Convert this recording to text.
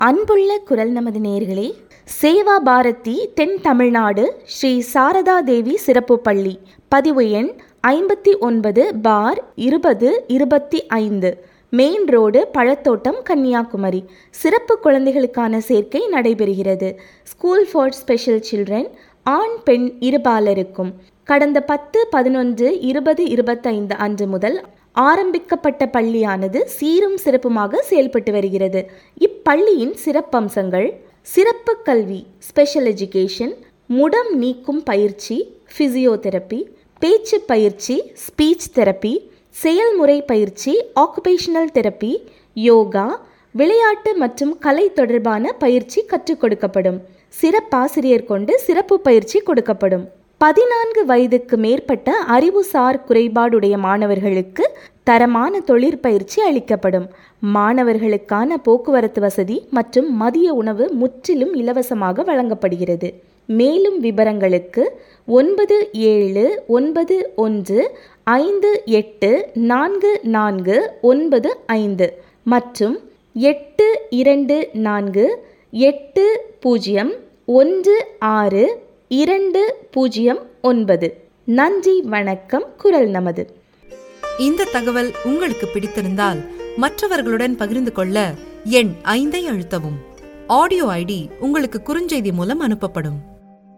அன்புள்ள குரல் நமது நேர்களே சேவா பாரதி தென் தமிழ்நாடு ஸ்ரீ சாரதா தேவி சிறப்பு பள்ளி பதிவு எண் ஐம்பத்தி ஒன்பது பார் இருபது இருபத்தி ஐந்து மெயின் ரோடு பழத்தோட்டம் கன்னியாகுமரி சிறப்பு குழந்தைகளுக்கான சேர்க்கை நடைபெறுகிறது ஸ்கூல் ஃபார் ஸ்பெஷல் சில்ட்ரன் ஆண் பெண் இருபாலருக்கும் கடந்த பத்து பதினொன்று இருபது இருபத்தைந்து அன்று முதல் ஆரம்பிக்கப்பட்ட பள்ளியானது சீரும் சிறப்புமாக செயல்பட்டு வருகிறது இப்பள்ளியின் சிறப்பம்சங்கள் சிறப்பு கல்வி ஸ்பெஷல் எஜுகேஷன் முடம் நீக்கும் பயிற்சி ஃபிசியோதெரப்பி பேச்சு பயிற்சி ஸ்பீச் தெரப்பி செயல்முறை பயிற்சி ஆக்குபேஷனல் தெரப்பி யோகா விளையாட்டு மற்றும் கலை தொடர்பான பயிற்சி கற்றுக் கொடுக்கப்படும் சிறப்பாசிரியர் கொண்டு சிறப்பு பயிற்சி கொடுக்கப்படும் பதினான்கு வயதுக்கு மேற்பட்ட அறிவுசார் குறைபாடுடைய மாணவர்களுக்கு தரமான தொழிற்பயிற்சி அளிக்கப்படும் மாணவர்களுக்கான போக்குவரத்து வசதி மற்றும் மதிய உணவு முற்றிலும் இலவசமாக வழங்கப்படுகிறது மேலும் விவரங்களுக்கு ஒன்பது ஏழு ஒன்பது ஒன்று ஐந்து எட்டு நான்கு நான்கு ஒன்பது ஐந்து மற்றும் எட்டு இரண்டு நான்கு எட்டு பூஜ்ஜியம் ஒன்று ஆறு இரண்டு பூஜ்ஜியம் ஒன்பது நன்றி வணக்கம் குரல் நமது இந்த தகவல் உங்களுக்கு பிடித்திருந்தால் மற்றவர்களுடன் பகிர்ந்து கொள்ள எண் ஐந்தை அழுத்தவும் ஆடியோ ஐடி உங்களுக்கு குறுஞ்செய்தி மூலம் அனுப்பப்படும்